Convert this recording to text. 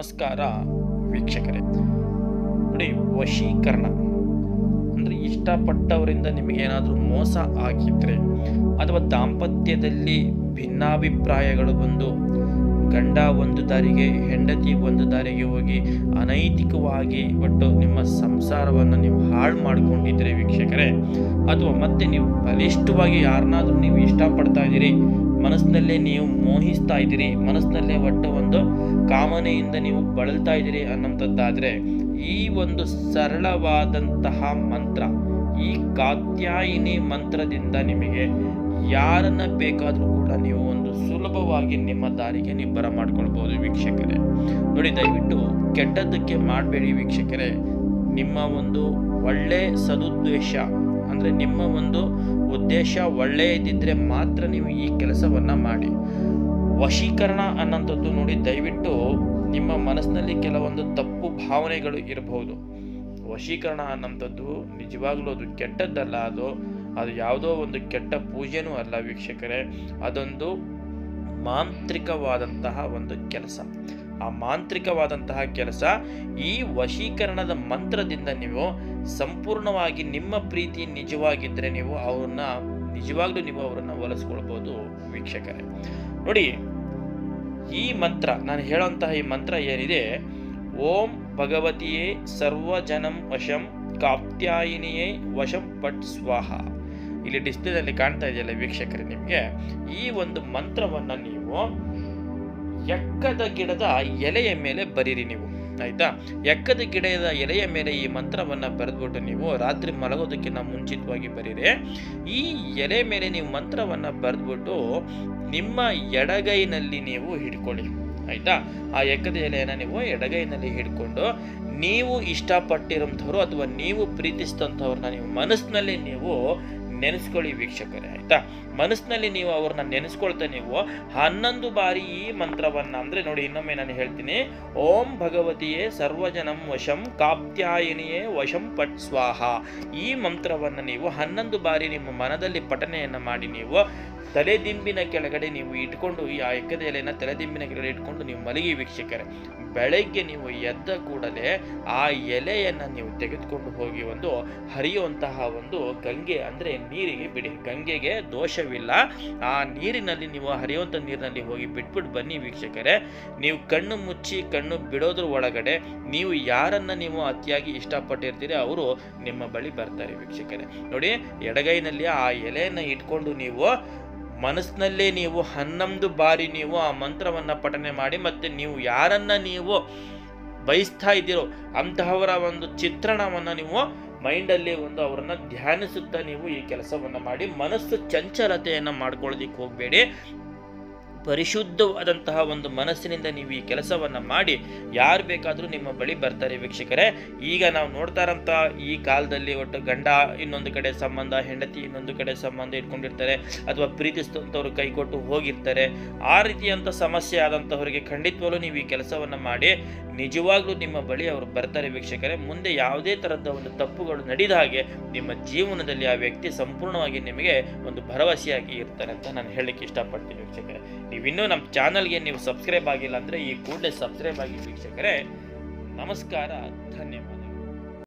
ನಮಸ್ಕಾರ ವೀಕ್ಷಕರೇ ನೋಡಿ ವಶೀಕರಣ ಅಂದರೆ ಇಷ್ಟಪಟ್ಟವರಿಂದ ನಿಮಗೇನಾದರೂ ಮೋಸ ಆಗಿದ್ರೆ ಅಥವಾ ದಾಂಪತ್ಯದಲ್ಲಿ ಭಿನ್ನಾಭಿಪ್ರಾಯಗಳು ಬಂದು ಗಂಡ ಒಂದು ದಾರಿಗೆ ಹೆಂಡತಿ ಒಂದು ದಾರಿಗೆ ಹೋಗಿ ಅನೈತಿಕವಾಗಿ ಒಟ್ಟು ನಿಮ್ಮ ಸಂಸಾರವನ್ನು ನೀವು ಹಾಳು ಮಾಡಿಕೊಂಡಿದ್ರೆ ವೀಕ್ಷಕರೇ ಅಥವಾ ಮತ್ತೆ ನೀವು ಬಲಿಷ್ಠವಾಗಿ ಯಾರನ್ನಾದ್ರೂ ನೀವು ಇಷ್ಟಪಡ್ತಾ ಇದ್ದೀರಿ ಮನಸ್ಸಿನಲ್ಲೇ ನೀವು ಮೋಹಿಸ್ತಾ ಇದ್ದೀರಿ ಮನಸ್ಸಿನಲ್ಲೇ ಒಟ್ಟು ಒಂದು ಕಾಮನೆಯಿಂದ ನೀವು ಬಳಲ್ತಾ ಇದ್ದೀರಿ ಅನ್ನೋಂಥದ್ದಾದರೆ ಈ ಒಂದು ಸರಳವಾದಂತಹ ಮಂತ್ರ ಈ ಕಾತ್ಯಾಯಿನಿ ಮಂತ್ರದಿಂದ ನಿಮಗೆ ಯಾರನ್ನ ಬೇಕಾದರೂ ಕೂಡ ನೀವು ಒಂದು ಸುಲಭವಾಗಿ ನಿಮ್ಮ ದಾರಿಗೆ ನೀವು ಬರ ಮಾಡ್ಕೊಳ್ಬೋದು ವೀಕ್ಷಕರೇ ನೋಡಿ ದಯವಿಟ್ಟು ಕೆಟ್ಟದ್ದಕ್ಕೆ ಮಾಡಬೇಡಿ ವೀಕ್ಷಕರೇ ನಿಮ್ಮ ಒಂದು ಒಳ್ಳೆ ಸದುದ್ದೇಶ ಅಂದರೆ ನಿಮ್ಮ ಒಂದು ಉದ್ದೇಶ ಒಳ್ಳೆಯದಿದ್ದರೆ ಮಾತ್ರ ನೀವು ಈ ಕೆಲಸವನ್ನು ಮಾಡಿ ವಶೀಕರಣ ಅನ್ನೋಂಥದ್ದು ನೋಡಿ ದಯವಿಟ್ಟು ನಿಮ್ಮ ಮನಸ್ಸಿನಲ್ಲಿ ಕೆಲವೊಂದು ತಪ್ಪು ಭಾವನೆಗಳು ಇರಬಹುದು ವಶೀಕರಣ ಅನ್ನೋಂಥದ್ದು ನಿಜವಾಗ್ಲೂ ಅದು ಕೆಟ್ಟದ್ದಲ್ಲ ಅದು ಅದು ಯಾವುದೋ ಒಂದು ಕೆಟ್ಟ ಪೂಜೆನೂ ಅಲ್ಲ ವೀಕ್ಷಕರೇ ಅದೊಂದು ಮಾಂತ್ರಿಕವಾದಂತಹ ಒಂದು ಕೆಲಸ ಆ ಮಾಂತ್ರಿಕವಾದಂತಹ ಕೆಲಸ ಈ ವಶೀಕರಣದ ಮಂತ್ರದಿಂದ ನೀವು ಸಂಪೂರ್ಣವಾಗಿ ನಿಮ್ಮ ಪ್ರೀತಿ ನಿಜವಾಗಿದ್ದರೆ ನೀವು ಅವ್ರನ್ನ ನಿಜವಾಗ್ಲೂ ನೀವು ಅವರನ್ನು ಒಲಿಸ್ಕೊಳ್ಬೋದು ವೀಕ್ಷಕರೇ ನೋಡಿ ಈ ಮಂತ್ರ ನಾನು ಹೇಳೋಂತಹ ಈ ಮಂತ್ರ ಏನಿದೆ ಓಂ ಭಗವತಿಯೇ ಸರ್ವಜನಂ ವಶಂ ಕಾಪ್ತ್ಯಾಯಿನಿಯೇ ವಶಂ ಪಟ್ ಸ್ವಾಹ ಇಲ್ಲಿ ಡಿಸ್ಪ್ಲೇದಲ್ಲಿ ಕಾಣ್ತಾ ಇದೆಯಲ್ಲ ವೀಕ್ಷಕರೇ ನಿಮಗೆ ಈ ಒಂದು ಮಂತ್ರವನ್ನು ನೀವು ಎಕ್ಕದ ಗಿಡದ ಎಲೆಯ ಮೇಲೆ ಬರೀರಿ ನೀವು ಆಯ್ತಾ ಎಕ್ಕದ ಗಿಡದ ಎಲೆಯ ಮೇಲೆ ಈ ಮಂತ್ರವನ್ನು ಬರೆದ್ಬಿಟ್ಟು ನೀವು ರಾತ್ರಿ ಮಲಗೋದಕ್ಕಿಂತ ಮುಂಚಿತವಾಗಿ ಬರೀರಿ ಈ ಎಲೆ ಮೇಲೆ ನೀವು ಮಂತ್ರವನ್ನು ಬರೆದ್ಬಿಟ್ಟು ನಿಮ್ಮ ಎಡಗೈನಲ್ಲಿ ನೀವು ಹಿಡ್ಕೊಳ್ಳಿ ಆಯ್ತಾ ಆ ಎಕ್ಕದ ಎಲೆಯನ್ನು ನೀವು ಎಡಗೈನಲ್ಲಿ ಹಿಡ್ಕೊಂಡು ನೀವು ಇಷ್ಟಪಟ್ಟಿರೋಂಥವ್ರು ಅಥವಾ ನೀವು ಪ್ರೀತಿಸಿದಂಥವ್ರನ್ನ ನೀವು ಮನಸ್ಸಿನಲ್ಲಿ ನೀವು ನೆನೆಸ್ಕೊಳ್ಳಿ ವೀಕ್ಷಕರೇ ಆಯ್ತಾ ಮನಸ್ಸಿನಲ್ಲಿ ನೀವು ಅವ್ರನ್ನ ನೆನೆಸ್ಕೊಳ್ತಾ ನೀವು ಹನ್ನೊಂದು ಬಾರಿ ಈ ಮಂತ್ರವನ್ನ ಅಂದ್ರೆ ನೋಡಿ ಇನ್ನೊಮ್ಮೆ ನಾನು ಹೇಳ್ತೀನಿ ಓಂ ಭಗವತಿಯೇ ಸರ್ವಜನಂ ವಶಂ ಕಾಪ್ತ್ಯಾಯಿನಿಯೇ ವಶಂ ಪಟ್ ಸ್ವಾಹ ಈ ಮಂತ್ರವನ್ನು ನೀವು ಹನ್ನೊಂದು ಬಾರಿ ನಿಮ್ಮ ಮನದಲ್ಲಿ ಪಠನೆಯನ್ನು ಮಾಡಿ ನೀವು ತಲೆದಿಂಬಿನ ಕೆಳಗಡೆ ನೀವು ಇಟ್ಕೊಂಡು ಈ ಆ ಎಕ್ಕದ ಎಲೆನ ತಲೆದಿಂಬಿನ ಕೆಳಗಡೆ ಇಟ್ಕೊಂಡು ನೀವು ಮಲಗಿ ವೀಕ್ಷಕರೇ ಬೆಳಗ್ಗೆ ನೀವು ಎದ್ದ ಕೂಡಲೇ ಆ ಎಲೆಯನ್ನು ನೀವು ತೆಗೆದುಕೊಂಡು ಹೋಗಿ ಒಂದು ಹರಿಯುವಂತಹ ಒಂದು ಗಂಗೆ ಅಂದರೆ ನೀರಿಗೆ ಬಿಡಿ ಗಂಗೆಗೆ ದೋಷವಿಲ್ಲ ಆ ನೀರಿನಲ್ಲಿ ನೀವು ಹರಿಯುವಂಥ ನೀರಿನಲ್ಲಿ ಹೋಗಿ ಬಿಟ್ಬಿಟ್ಟು ಬನ್ನಿ ವೀಕ್ಷಕರೇ ನೀವು ಕಣ್ಣು ಮುಚ್ಚಿ ಕಣ್ಣು ಬಿಡೋದ್ರ ಒಳಗಡೆ ನೀವು ಯಾರನ್ನ ನೀವು ಅತಿಯಾಗಿ ಇಷ್ಟಪಟ್ಟಿರ್ತೀರಿ ಅವರು ನಿಮ್ಮ ಬಳಿ ಬರ್ತಾರೆ ವೀಕ್ಷಕರೇ ನೋಡಿ ಎಡಗೈನಲ್ಲಿ ಆ ಎಲೆಯನ್ನು ಇಟ್ಕೊಂಡು ನೀವು ಮನಸ್ಸಿನಲ್ಲೇ ನೀವು ಹನ್ನೊಂದು ಬಾರಿ ನೀವು ಆ ಮಂತ್ರವನ್ನು ಪಠನೆ ಮಾಡಿ ಮತ್ತು ನೀವು ಯಾರನ್ನ ನೀವು ಬಯಸ್ತಾ ಇದ್ದೀರೋ ಅಂತಹವರ ಒಂದು ಚಿತ್ರಣವನ್ನು ನೀವು ಮೈಂಡಲ್ಲಿ ಒಂದು ಅವರನ್ನು ಧ್ಯಾನಿಸುತ್ತಾ ನೀವು ಈ ಕೆಲಸವನ್ನು ಮಾಡಿ ಮನಸ್ಸು ಚಂಚಲತೆಯನ್ನು ಮಾಡ್ಕೊಳ್ಳೋದಿಕ್ಕೆ ಹೋಗಬೇಡಿ ಪರಿಶುದ್ಧವಾದಂತಹ ಒಂದು ಮನಸ್ಸಿನಿಂದ ನೀವು ಈ ಕೆಲಸವನ್ನು ಮಾಡಿ ಯಾರು ಬೇಕಾದರೂ ನಿಮ್ಮ ಬಳಿ ಬರ್ತಾರೆ ವೀಕ್ಷಕರೇ ಈಗ ನಾವು ನೋಡ್ತಾ ಇರೋಂಥ ಈ ಕಾಲದಲ್ಲಿ ಒಟ್ಟು ಗಂಡ ಇನ್ನೊಂದು ಕಡೆ ಸಂಬಂಧ ಹೆಂಡತಿ ಇನ್ನೊಂದು ಕಡೆ ಸಂಬಂಧ ಇಟ್ಕೊಂಡಿರ್ತಾರೆ ಅಥವಾ ಪ್ರೀತಿಸಿದಂಥವ್ರು ಕೈ ಕೊಟ್ಟು ಹೋಗಿರ್ತಾರೆ ಆ ರೀತಿಯಂಥ ಸಮಸ್ಯೆ ಆದಂಥವರಿಗೆ ಖಂಡಿತವಾಗ್ಲೂ ನೀವು ಈ ಕೆಲಸವನ್ನು ಮಾಡಿ ನಿಜವಾಗ್ಲೂ ನಿಮ್ಮ ಬಳಿ ಅವರು ಬರ್ತಾರೆ ವೀಕ್ಷಕರೇ ಮುಂದೆ ಯಾವುದೇ ಥರದ ಒಂದು ತಪ್ಪುಗಳು ನಡೆದ ಹಾಗೆ ನಿಮ್ಮ ಜೀವನದಲ್ಲಿ ಆ ವ್ಯಕ್ತಿ ಸಂಪೂರ್ಣವಾಗಿ ನಿಮಗೆ ಒಂದು ಭರವಸೆಯಾಗಿ ಇರ್ತಾರೆ ಅಂತ ನಾನು ಹೇಳಲಿಕ್ಕೆ ಇಷ್ಟಪಡ್ತೀನಿ ವೀಕ್ಷಕರೇ ನೀವು ಇನ್ನೂ ನಮ್ಮ ಚಾನಲ್ಗೆ ನೀವು ಸಬ್ಸ್ಕ್ರೈಬ್ ಆಗಿಲ್ಲ ಅಂದರೆ ಈ ಕೂಡಲೇ ಸಬ್ಸ್ಕ್ರೈಬ್ ಆಗಿ ವೀಕ್ಷಕರೇ ನಮಸ್ಕಾರ ಧನ್ಯವಾದ